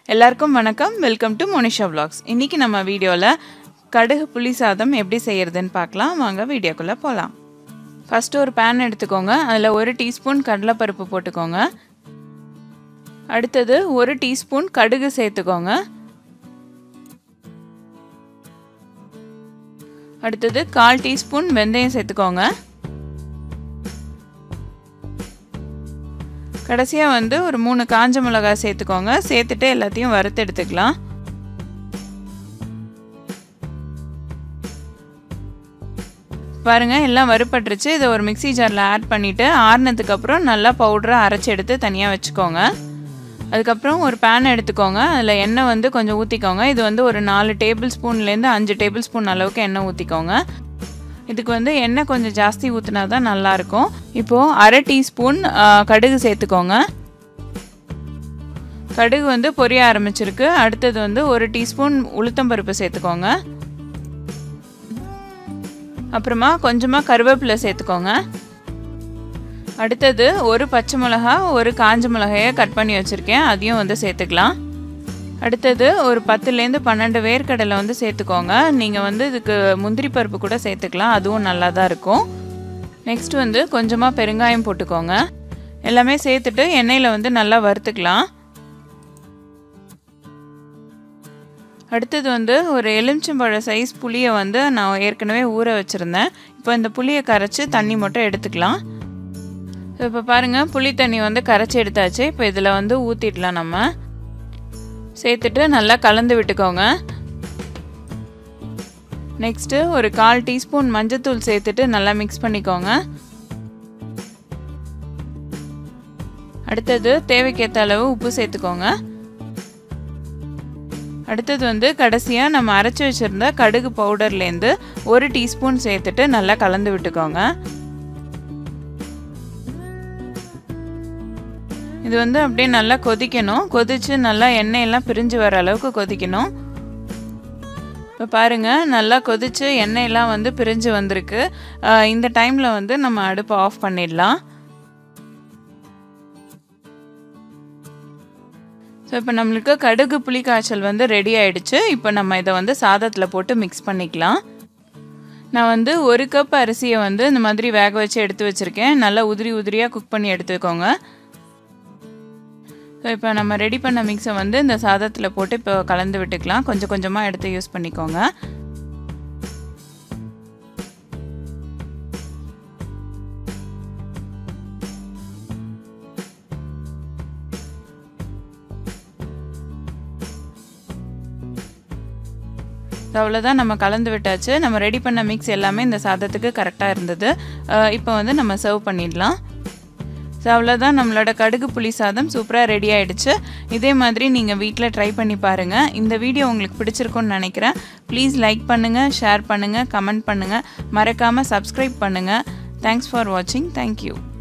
எல்லாருக்கும் வணக்கம் welcome to Monisha vlogs இன்றைக்கி நம்ம வீடியோவில் கடுகு புளி சாதம் எப்படி செய்கிறதுன்னு பார்க்கலாம் வாங்க வீடியோக்குள்ளே போகலாம் ஃபஸ்ட்டு ஒரு பேன் எடுத்துக்கோங்க அதில் ஒரு டீஸ்பூன் கடலைப்பருப்பு போட்டுக்கோங்க அடுத்தது ஒரு டீஸ்பூன் கடுகு சேர்த்துக்கோங்க அடுத்தது கால் டீஸ்பூன் வெந்தயம் சேர்த்துக்கோங்க கடைசியாக வந்து ஒரு மூணு காஞ்ச மிளகாய் சேர்த்துக்கோங்க சேர்த்துட்டு எல்லாத்தையும் வறுத்து எடுத்துக்கலாம் பாருங்கள் எல்லாம் வறுப்பட்டுருச்சு இதை ஒரு மிக்சி ஜாரில் ஆட் பண்ணிவிட்டு ஆறுனதுக்கப்புறம் நல்லா பவுடராக அரைச்சி எடுத்து தனியாக வச்சுக்கோங்க அதுக்கப்புறம் ஒரு பேன் எடுத்துக்கோங்க அதில் எண்ணெய் வந்து கொஞ்சம் ஊற்றிக்கோங்க இது வந்து ஒரு நாலு டேபிள் ஸ்பூன்லேருந்து அஞ்சு டேபிள் ஸ்பூன் அளவுக்கு எண்ணெய் ஊற்றிக்கோங்க இதுக்கு வந்து எண்ணெய் கொஞ்சம் ஜாஸ்தி ஊற்றினா தான் நல்லாயிருக்கும் இப்போது அரை டீஸ்பூன் கடுகு சேர்த்துக்கோங்க கடுகு வந்து பொரிய ஆரம்பிச்சிருக்கு அடுத்தது வந்து ஒரு டீஸ்பூன் உளுத்தம்பருப்பு சேர்த்துக்கோங்க அப்புறமா கொஞ்சமாக கருவேப்பிலை சேர்த்துக்கோங்க அடுத்தது ஒரு பச்சை மிளகா ஒரு காஞ்ச மிளகாயை கட் பண்ணி வச்சுருக்கேன் அதையும் வந்து சேர்த்துக்கலாம் அடுத்தது ஒரு பத்துலேருந்து பன்னெண்டு வேர்க்கடலை வந்து சேர்த்துக்கோங்க நீங்கள் வந்து இதுக்கு முந்திரி பருப்பு கூட சேர்த்துக்கலாம் அதுவும் நல்லா தான் இருக்கும் நெக்ஸ்ட் வந்து கொஞ்சமாக பெருங்காயம் போட்டுக்கோங்க எல்லாமே சேர்த்துட்டு எண்ணெயில் வந்து நல்லா வறுத்துக்கலாம் அடுத்தது வந்து ஒரு எலுமிச்சம்பழ சைஸ் புளியை வந்து நான் ஏற்கனவே ஊற வச்சுருந்தேன் இப்போ இந்த புளியை கரைச்சி தண்ணி மட்டும் எடுத்துக்கலாம் இப்போ பாருங்கள் புளி தண்ணி வந்து கரைச்சி எடுத்தாச்சு இப்போ இதில் வந்து ஊற்றிடலாம் நம்ம சேர்த்துட்டு நல்லா கலந்து விட்டுக்கோங்க நெக்ஸ்ட்டு ஒரு கால் டீஸ்பூன் மஞ்சத்தூள் சேர்த்துட்டு நல்லா மிக்ஸ் பண்ணிக்கோங்க அடுத்தது தேவைக்கேற்ற அளவு உப்பு சேர்த்துக்கோங்க அடுத்தது வந்து கடைசியாக நம்ம அரைச்சி வச்சுருந்த கடுகு பவுடர்லேருந்து ஒரு டீஸ்பூன் சேர்த்துட்டு நல்லா கலந்து விட்டுக்கோங்க இது வந்து அப்படியே நல்லா கொதிக்கணும் கொதித்து நல்லா எண்ணெயெல்லாம் பிரிஞ்சு வர அளவுக்கு கொதிக்கணும் இப்போ பாருங்கள் நல்லா கொதித்து எண்ணெயெல்லாம் வந்து பிரிஞ்சு வந்திருக்கு இந்த டைமில் வந்து நம்ம அடுப்பை ஆஃப் பண்ணிடலாம் ஸோ இப்போ நம்மளுக்கு கடுகு புளி காய்ச்சல் வந்து ரெடி ஆயிடுச்சு இப்போ நம்ம இதை வந்து சாதத்தில் போட்டு மிக்ஸ் பண்ணிக்கலாம் நான் வந்து ஒரு கப் அரிசியை வந்து இந்த மாதிரி வேக வச்சு எடுத்து வச்சுருக்கேன் நல்லா உதிரி உதிரியாக குக் பண்ணி எடுத்துக்கோங்க ஸோ இப்போ நம்ம ரெடி பண்ண மிக்ஸை வந்து இந்த சாதத்தில் போட்டு இப்போ கலந்து விட்டுக்கலாம் கொஞ்சம் கொஞ்சமாக எடுத்து யூஸ் பண்ணிக்கோங்க ஸோ அவ்வளோதான் நம்ம கலந்து விட்டாச்சு நம்ம ரெடி பண்ண மிக்ஸ் எல்லாமே இந்த சாதத்துக்கு கரெக்டாக இருந்தது இப்போ வந்து நம்ம சர்வ் பண்ணிடலாம் ஸோ அவ்வளோதான் நம்மளோட கடுகு புளி சாதம் சூப்பராக ரெடி ஆகிடுச்சு இதே மாதிரி நீங்கள் வீட்டில் ட்ரை பண்ணி பாருங்கள் இந்த வீடியோ உங்களுக்கு பிடிச்சிருக்குன்னு நினைக்கிறேன் ப்ளீஸ் லைக் பண்ணுங்கள் ஷேர் பண்ணுங்கள் கமெண்ட் பண்ணுங்கள் மறக்காமல் சப்ஸ்கிரைப் பண்ணுங்கள் தேங்க்ஸ் ஃபார் வாட்சிங் தேங்க்யூ